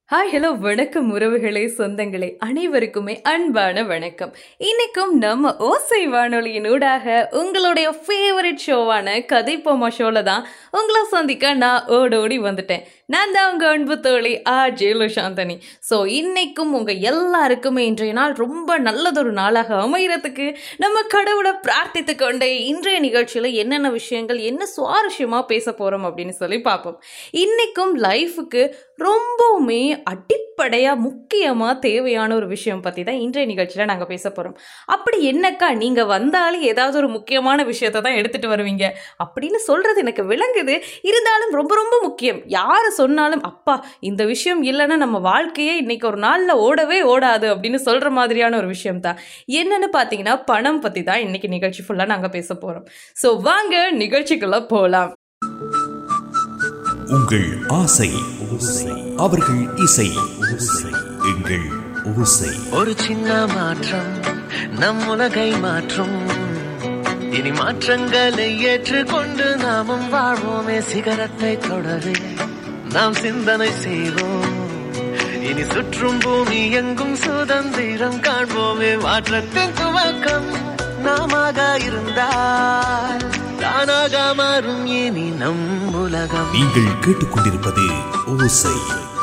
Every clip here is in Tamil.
ஹாய் ஹலோ வணக்கம் உறவுகளே சொந்தங்களே அனைவருக்குமே அன்பான வணக்கம் இன்னைக்கும் நம்ம ஓசை வானொலியின் ஊடாக உங்களுடைய ஃபேவரட் ஷோவான கதைப்போமா ஷோல தான் உங்களை சந்திக்க நான் ஓடோடி வந்துட்டேன் நான் தான் உங்கள் அன்பு தோழி ஆ ஜேலு சாந்தனி ஸோ இன்னைக்கும் உங்கள் எல்லாருக்குமே இன்றைய நாள் ரொம்ப நல்லதொரு நாளாக அமைகிறதுக்கு நம்ம கடவுளை பிரார்த்தித்து கொண்டே இன்றைய நிகழ்ச்சியில் என்னென்ன விஷயங்கள் என்ன சுவாரஸ்யமாக பேச போகிறோம் அப்படின்னு சொல்லி பார்ப்போம் இன்னைக்கும் லைஃபுக்கு ரொம்பவுமே அடிப்படையாக முக்கியமாக தேவையான ஒரு விஷயம் பற்றி தான் இன்றைய நிகழ்ச்சியில் நாங்கள் பேச போகிறோம் அப்படி என்னக்கா நீங்கள் வந்தாலும் ஏதாவது ஒரு முக்கியமான விஷயத்தை தான் எடுத்துகிட்டு வருவீங்க அப்படின்னு சொல்கிறது எனக்கு விளங்குது இருந்தாலும் ரொம்ப ரொம்ப முக்கியம் யார் சொன்னாலும் அப்பா இந்த விஷயம் இல்லைன்னா நம்ம வாழ்க்கையே இன்னைக்கு ஒரு நாளில் ஓடவே ஓடாது அப்படின்னு சொல்கிற மாதிரியான ஒரு விஷயம் தான் என்னன்னு பார்த்தீங்கன்னா பணம் பற்றி தான் இன்னைக்கு நிகழ்ச்சி ஃபுல்லாக நாங்கள் பேச போகிறோம் ஸோ வாங்க நிகழ்ச்சிக்குள்ளே போகலாம் உங்கள் ஆசை அவர்கள் இசை எங்கள் ஓசை ஒரு சின்ன மாற்றம் நம் உலகை மாற்றும் இனி மாற்றங்களை ஏற்றுக்கொண்டு நாமும் வாழ்வோமே சிகரத்தை தொடவே நாம் சிந்தனை செய்வோம் இனி சுற்றும் பூமி எங்கும் சுதந்திரம் காண்போமே மாற்றத்தின் துவக்கம் நாமாக இருந்தால் தானாக மாறும் இனி நம் உலகம் நீங்கள் கேட்டுக்கொண்டிருப்பது ஓசை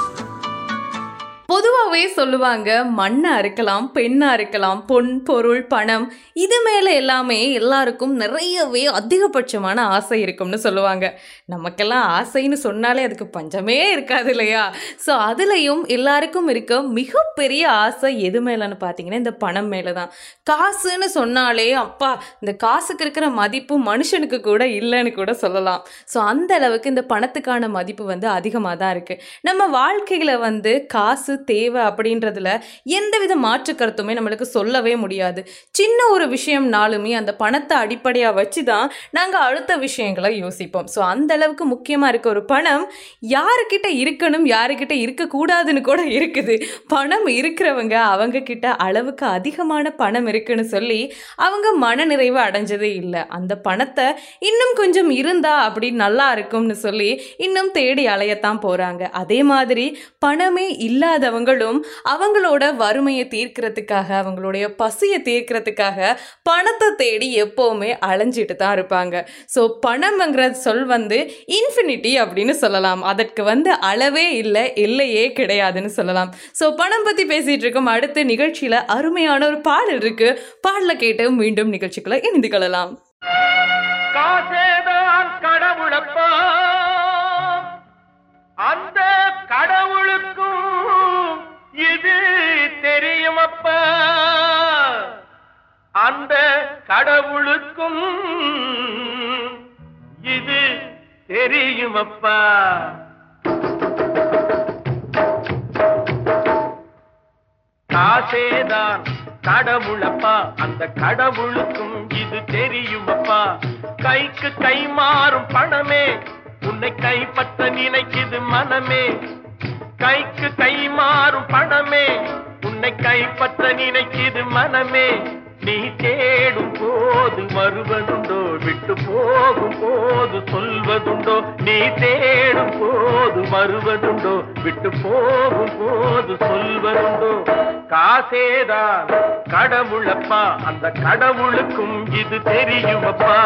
பொதுவாகவே சொல்லுவாங்க மண்ணாக இருக்கலாம் பெண்ணாக இருக்கலாம் பொன் பொருள் பணம் இது மேலே எல்லாமே எல்லாருக்கும் நிறையவே அதிகபட்சமான ஆசை இருக்கும்னு சொல்லுவாங்க நமக்கெல்லாம் ஆசைன்னு சொன்னாலே அதுக்கு பஞ்சமே இருக்காது இல்லையா ஸோ அதுலேயும் எல்லாருக்கும் இருக்க மிகப்பெரிய ஆசை எது மேலேன்னு பார்த்தீங்கன்னா இந்த பணம் மேலே தான் காசுன்னு சொன்னாலே அப்பா இந்த காசுக்கு இருக்கிற மதிப்பு மனுஷனுக்கு கூட இல்லைன்னு கூட சொல்லலாம் ஸோ அந்த அளவுக்கு இந்த பணத்துக்கான மதிப்பு வந்து அதிகமாக தான் இருக்குது நம்ம வாழ்க்கையில் வந்து காசு தேவை அப்படின்றதுல எந்தவித மாற்று கருத்துமே நம்மளுக்கு சொல்லவே முடியாது சின்ன ஒரு விஷயம்னாலுமே அந்த பணத்தை அடிப்படையாக வச்சு தான் நாங்கள் அடுத்த விஷயங்களை யோசிப்போம் ஸோ அந்த அளவுக்கு முக்கியமாக இருக்க ஒரு பணம் யாருக்கிட்ட இருக்கணும் யாருக்கிட்ட இருக்கக்கூடாதுன்னு கூட இருக்குது பணம் இருக்கிறவங்க அவங்க கிட்ட அளவுக்கு அதிகமான பணம் இருக்குன்னு சொல்லி அவங்க மனநிறைவு அடைஞ்சதே இல்லை அந்த பணத்தை இன்னும் கொஞ்சம் இருந்தா அப்படி நல்லா இருக்கும்னு சொல்லி இன்னும் தேடி அலையத்தான் போகிறாங்க அதே மாதிரி பணமே இல்லாதவங்களும் அவங்களோட வறுமையை தீர்க்கிறதுக்காக அவங்களுடைய பசியை தீர்க்கிறதுக்காக பணத்தை தேடி எப்போவுமே அலைஞ்சிட்டு தான் இருப்பாங்க ஸோ பணம்ங்கிற சொல் வந்து இன்ஃபினிட்டி அப்படின்னு சொல்லலாம் அதற்கு வந்து அளவே இல்லை எல்லையே கிடையாதுன்னு சொல்லலாம் ஸோ பணம் பற்றி பேசிகிட்டு இருக்கோம் அடுத்த நிகழ்ச்சியில் அருமையான ஒரு பாடல் இருக்கு பாடலை கேட்டு மீண்டும் நிகழ்ச்சிக்குள்ள இணைந்து கொள்ளலாம் காசேதான் கடவுளப்பா அந்த கடவுளுக்கும் இது தெரியுமப்பா அந்த கடவுளுக்கும் இது தெரியுமப்பா காசேதான் கடவுளப்பா அந்த கடவுளுக்கும் இது தெரியுமப்பா கைக்கு கை மாறும் பணமே உன்னை கைப்பற்ற நினைக்குது மனமே கைக்கு கை மாறும் பணமே உன்னை கைப்பற்ற நினைக்குது மனமே நீ தேடும் போது வருவதுண்டோ விட்டு போகும் போது சொல்வதுண்டோ நீ தேடும் போது வருவதுண்டோ விட்டு போகும் போது சொல்வதுண்டோ காசேதான் கடவுளப்பா அந்த கடவுளுக்கும் இது தெரியுமப்பா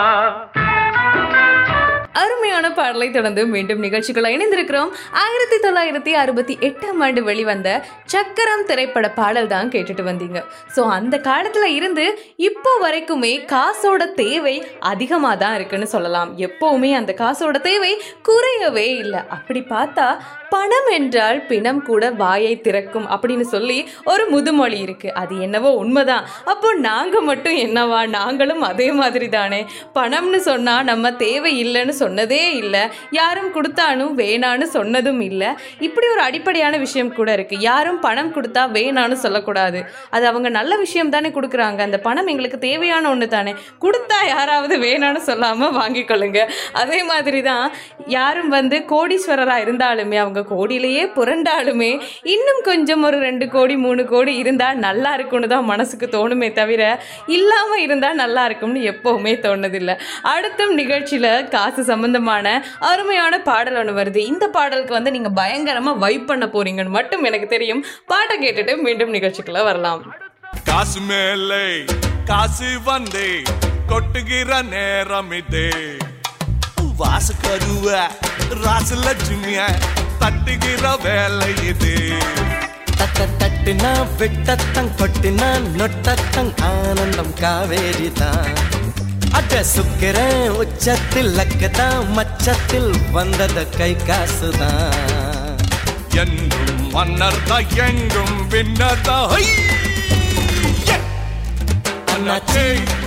அருமையான பாடலை தொடர்ந்து மீண்டும் நிகழ்ச்சிக்குள்ள இணைந்திருக்கிறோம் ஆயிரத்தி தொள்ளாயிரத்தி அறுபத்தி எட்டாம் ஆண்டு வெளிவந்த சக்கரம் திரைப்பட பாடல் தான் கேட்டுட்டு வந்தீங்க ஸோ அந்த காலத்தில் இருந்து இப்போ வரைக்குமே காசோட தேவை அதிகமாக தான் இருக்குன்னு சொல்லலாம் எப்போவுமே அந்த காசோட தேவை குறையவே இல்லை அப்படி பார்த்தா பணம் என்றால் பிணம் கூட வாயை திறக்கும் அப்படின்னு சொல்லி ஒரு முதுமொழி இருக்கு அது என்னவோ உண்மைதான் அப்போ நாங்கள் மட்டும் என்னவா நாங்களும் அதே மாதிரி தானே பணம்னு சொன்னால் நம்ம தேவை இல்லைன்னு சொன்னதே இல்லை யாரும் கொடுத்தானும் வேணான்னு சொன்னதும் இல்லை இப்படி ஒரு அடிப்படையான விஷயம் கூட இருக்குது யாரும் பணம் கொடுத்தா வேணான்னு சொல்லக்கூடாது அது அவங்க நல்ல விஷயம் தானே கொடுக்குறாங்க அந்த பணம் எங்களுக்கு தேவையான ஒன்று தானே கொடுத்தா யாராவது வேணான்னு சொல்லாமல் வாங்கிக்கொள்ளுங்க அதே மாதிரி தான் யாரும் வந்து கோடீஸ்வரராக இருந்தாலுமே அவங்க அவங்க கோடியிலேயே புரண்டாலுமே இன்னும் கொஞ்சம் ஒரு ரெண்டு கோடி மூணு கோடி இருந்தால் நல்லா இருக்கும்னு தான் மனசுக்கு தோணுமே தவிர இல்லாமல் இருந்தால் நல்லா இருக்கும்னு எப்போவுமே தோணுதில்லை அடுத்த நிகழ்ச்சியில் காசு சம்பந்தமான அருமையான பாடல் ஒன்று வருது இந்த பாடலுக்கு வந்து நீங்கள் பயங்கரமாக வைப் பண்ண போறீங்கன்னு மட்டும் எனக்கு தெரியும் பாட்டை கேட்டுட்டு மீண்டும் நிகழ்ச்சிக்குள்ள வரலாம் காசு மேலே காசு வந்தே கொட்டுகிற நேரம் இது வாசு கருவ ராசு லட்சுமிய தட்டுகிற வேலை இது தட்ட தட்டுனா விட்டத்தங் கொட்டினா நொட்டத்தங் ஆனந்தம் காவேரி தான் அட சுக்கிரன் உச்சத்தில் லக்கதான் மச்சத்தில் வந்தது கை காசுதான் என்றும் மன்னர் தான் எங்கும் பின்னர் தான் ஹை! யே! அண்ணாச்சி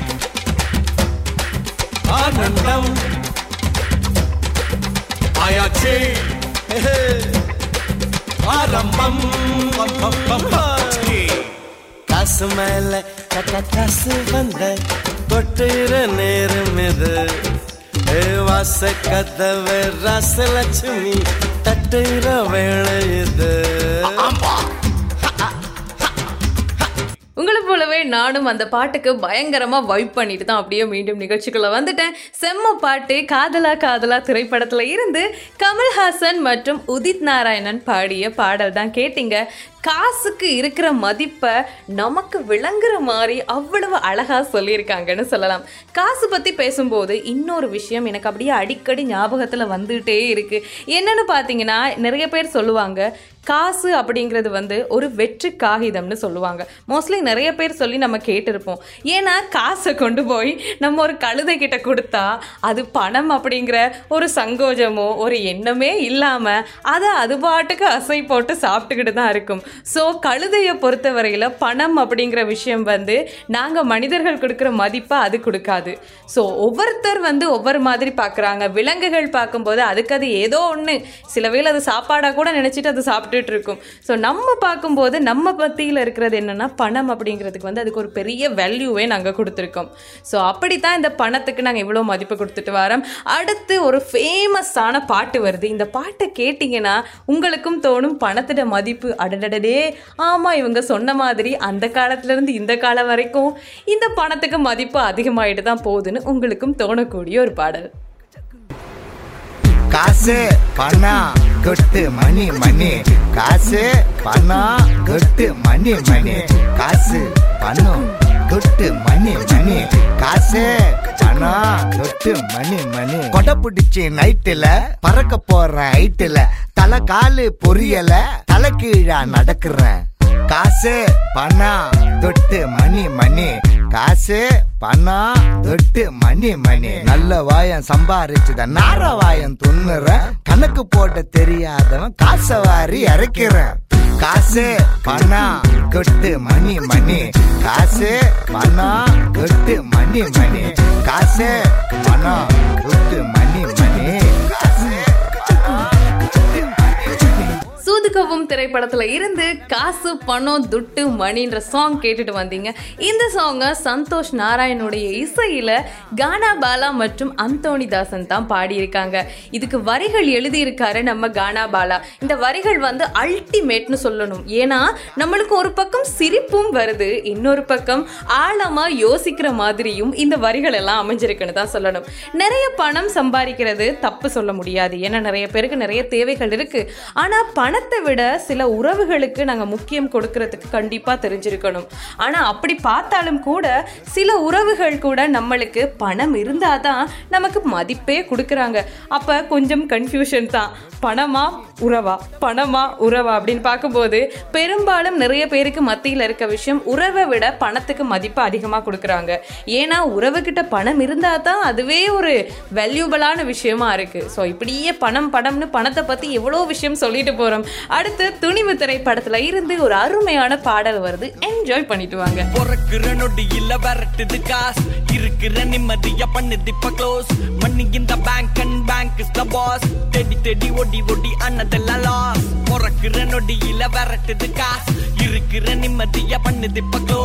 ஆனந்தம் ஆயாச்சி ஆரம்பம் பம், பம், பம், பம். காசு மேல கட்ட காசு வந்த கொட்டுகிற நேரம் இது ஏ வாச கதவு ராசலட்சுமி தட்டுகிற வேலை இது உங்களை போலவே நானும் அந்த பாட்டுக்கு பயங்கரமாக வைப் பண்ணிட்டு தான் அப்படியே மீண்டும் நிகழ்ச்சிக்குள்ள வந்துட்டேன் செம்ம பாட்டு காதலா காதலா திரைப்படத்தில் இருந்து கமல்ஹாசன் மற்றும் உதித் நாராயணன் பாடிய பாடல் தான் கேட்டீங்க காசுக்கு இருக்கிற மதிப்பை நமக்கு விளங்குற மாதிரி அவ்வளவு அழகா சொல்லியிருக்காங்கன்னு சொல்லலாம் காசு பற்றி பேசும்போது இன்னொரு விஷயம் எனக்கு அப்படியே அடிக்கடி ஞாபகத்தில் வந்துகிட்டே இருக்கு என்னன்னு பார்த்தீங்கன்னா நிறைய பேர் சொல்லுவாங்க காசு அப்படிங்கிறது வந்து ஒரு வெற்று காகிதம்னு சொல்லுவாங்க மோஸ்ட்லி நிறைய பேர் சொல்லி நம்ம கேட்டிருப்போம் ஏன்னா காசை கொண்டு போய் நம்ம ஒரு கழுதை கிட்ட கொடுத்தா அது பணம் அப்படிங்கிற ஒரு சங்கோஜமோ ஒரு எண்ணமே இல்லாமல் அதை அது பாட்டுக்கு அசை போட்டு சாப்பிட்டுக்கிட்டு தான் இருக்கும் ஸோ கழுதையை பொறுத்தவரையில் பணம் அப்படிங்கிற விஷயம் வந்து நாங்கள் மனிதர்கள் கொடுக்குற மதிப்பை அது கொடுக்காது ஸோ ஒவ்வொருத்தர் வந்து ஒவ்வொரு மாதிரி பார்க்குறாங்க விலங்குகள் பார்க்கும்போது அதுக்கு அது ஏதோ ஒன்று சில வேளை அது சாப்பாடாக கூட நினச்சிட்டு அது சாப்பிட்டுட்டு இருக்கும் ஸோ நம்ம பார்க்கும்போது நம்ம மத்தியில் இருக்கிறது என்னென்னா பணம் அப்படிங்கிறதுக்கு வந்து அதுக்கு ஒரு பெரிய வேல்யூவே நாங்கள் கொடுத்துருக்கோம் ஸோ அப்படித்தான் இந்த பணத்துக்கு நாங்கள் இவ்வளோ மதிப்பு கொடுத்துட்டு வரோம் அடுத்து ஒரு ஃபேமஸான பாட்டு வருது இந்த பாட்டை கேட்டிங்கன்னா உங்களுக்கும் தோணும் பணத்தோட மதிப்பு அடடடடே ஆமாம் இவங்க சொன்ன மாதிரி அந்த காலத்துலேருந்து இந்த காலம் வரைக்கும் இந்த பணத்துக்கு மதிப்பு அதிகமாயிட்டு தான் போகுதுன்னு உங்களுக்கும் தோணக்கூடிய ஒரு பாடல் காசு பணம் கொட்டு மணி மணி காசு பணம் கொட்டு மணி மணி காசு பணம் கொட்டு மணி மணி காசு பணம் கொட்டு மணி மணி கொடை பிடிச்சி நைட்டுல பறக்க போற ஹைட்டுல தலை காலு பொரியல தலை கீழா நடக்கிறேன் காசு பணம் தொட்டு மணி மணி காசு பணம் தொட்டு மணி மணி நல்ல வாயம் சம்பாரிச்சுத நார வாயம் துண்ணுற கணக்கு போட தெரியாதவன் காசை வாரி இறக்கிறேன் காசு பணம் கொட்டு மணி மணி காசு பணம் கொட்டு மணி மணி காசு பணம் கொட்டு மணி மணி காசு பணம் கொட்டு மணி மணி சூதுகவும் திரைப்படத்துல இருந்து காசு பணம் துட்டு மணின்ற சாங் கேட்டுட்டு வந்தீங்க இந்த சாங்கை சந்தோஷ் நாராயணுடைய இசையில கானா பாலா மற்றும் அந்தோணி தாசன் தான் பாடியிருக்காங்க இதுக்கு வரிகள் எழுதியிருக்காரு நம்ம கானா பாலா இந்த வரிகள் வந்து அல்டிமேட்னு சொல்லணும் ஏன்னா நம்மளுக்கு ஒரு பக்கம் சிரிப்பும் வருது இன்னொரு பக்கம் ஆழமா யோசிக்கிற மாதிரியும் இந்த வரிகள் எல்லாம் அமைஞ்சிருக்குன்னு தான் சொல்லணும் நிறைய பணம் சம்பாதிக்கிறது தப்பு சொல்ல முடியாது ஏன்னா நிறைய பேருக்கு நிறைய தேவைகள் இருக்கு ஆனா பணத்தை விட சில உறவுகளுக்கு நாங்க முக்கியம் கொடுக்கறதுக்கு கண்டிப்பா தெரிஞ்சிருக்கணும் ஆனா அப்படி பார்த்தாலும் கூட சில உறவுகள் கூட நம்மளுக்கு பணம் இருந்தாதான் நமக்கு மதிப்பே கொடுக்குறாங்க அப்ப கொஞ்சம் கன்ஃபியூஷன் தான் பணமா உறவா பணமா உறவா அப்படின்னு பார்க்கும்போது பெரும்பாலும் நிறைய பேருக்கு மத்தியில் இருக்க விஷயம் உறவை விட பணத்துக்கு மதிப்பு அதிகமாக கொடுக்குறாங்க ஏன்னா உறவுகிட்ட பணம் இருந்தால் தான் அதுவே ஒரு வேல்யூபிளான விஷயமா இருக்கு ஸோ இப்படியே பணம் பணம்னு பணத்தை பற்றி எவ்வளோ விஷயம் சொல்லிட்டு போகிறோம் அடுத்து துணிவு திரைப்படத்தில் இருந்து ஒரு அருமையான பாடல் வருது என்ஜாய் பண்ணிட்டு வாங்க பொறக்குற நொடியில விரட்டுது காசு இருக்கிற நிம்மதிய பண்ணுது இப்ப க்ளோஸ் மணி இந்த bank and bank is the boss தேடி தேடி ஒடி ஒடி அண்ணதெல்லாம் லாஸ் பொறக்குற நொடியில விரட்டுது காசு இருக்கிற நிம்மதிய பண்ணுது இப்ப க்ளோஸ்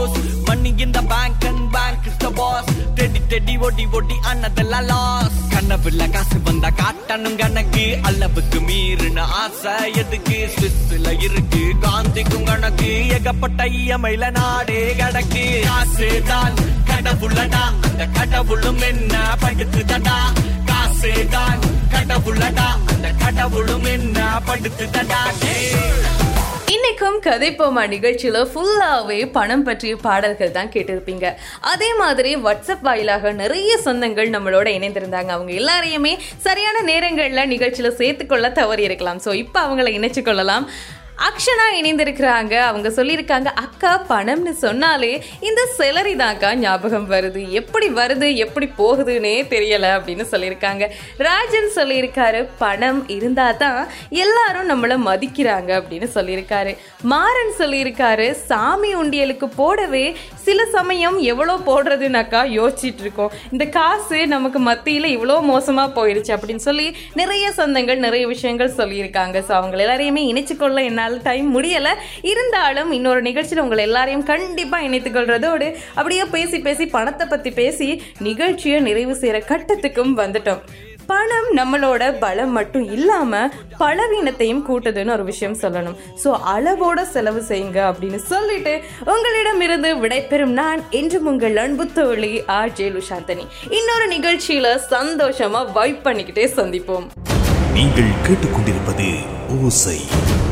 மணி இந்த bank and bank is the boss தேடி தேடி ஓடி ஓடி அண்ணதெல்லாம் லாஸ் கனவுல காசு வந்தா காட்டணும் கணக்கு அளவுக்கு மீறின ஆசை எதுக்கு சுவிஸ்ல இருக்கு காந்திக்கும் கணக்கு ஏகப்பட்ட இயமையில நாடே கிடக்கு காசு தான் கடவுளடா அந்த கடவுளும் என்ன படுத்துதடா காசு தான் கடவுளடா அந்த கடவுளும் என்ன படுத்துதடா டேய். இன்னைக்கும் கதைப்போமா நிகழ்ச்சியில ஃபுல்லாவே பணம் பற்றிய பாடல்கள் தான் கேட்டிருப்பீங்க அதே மாதிரி வாட்ஸ்அப் வாயிலாக நிறைய சொந்தங்கள் நம்மளோட இணைந்திருந்தாங்க அவங்க எல்லாரையுமே சரியான நேரங்கள்ல நிகழ்ச்சியில சேர்த்துக்கொள்ள தவறி இருக்கலாம் ஸோ இப்போ அவங்கள இணைச்சு கொள்ளலாம் அக்ஷனா இணைந்திருக்கிறாங்க அவங்க சொல்லியிருக்காங்க அக்கா பணம்னு சொன்னாலே இந்த செலரி தான்க்கா ஞாபகம் வருது எப்படி வருது எப்படி போகுதுன்னே தெரியல அப்படின்னு சொல்லியிருக்காங்க ராஜன் சொல்லியிருக்காரு பணம் இருந்தா தான் எல்லாரும் நம்மளை மதிக்கிறாங்க அப்படின்னு சொல்லியிருக்காரு மாறன் சொல்லியிருக்காரு சாமி உண்டியலுக்கு போடவே சில சமயம் எவ்வளோ போடுறதுனாக்கா யோசிச்சுட்டு இருக்கோம் இந்த காசு நமக்கு மத்தியில் இவ்வளோ மோசமாக போயிடுச்சு அப்படின்னு சொல்லி நிறைய சொந்தங்கள் நிறைய விஷயங்கள் சொல்லியிருக்காங்க ஸோ அவங்க எல்லாரையுமே இணைச்சுக்கொள்ள என்னால் டைம் முடியலை இருந்தாலும் இன்னொரு நிகழ்ச்சியில் உங்களை எல்லாரையும் கண்டிப்பாக இணைத்துக் கொள்றதோடு அப்படியே பேசி பேசி பணத்தை பற்றி பேசி நிகழ்ச்சியை நிறைவு செய்கிற கட்டத்துக்கும் வந்துட்டோம் பணம் நம்மளோட பலம் மட்டும் இல்லாம பலவீனத்தையும் கூட்டுதுன்னு ஒரு விஷயம் சொல்லணும் ஸோ அளவோட செலவு செய்யுங்க அப்படின்னு சொல்லிட்டு உங்களிடமிருந்து விடைபெறும் நான் என்றும் உங்கள் அன்பு தோழி ஆர் ஜெயலு சாந்தனி இன்னொரு நிகழ்ச்சியில சந்தோஷமா வைப் பண்ணிக்கிட்டே சந்திப்போம் நீங்கள் கேட்டுக்கொண்டிருப்பது ஓசை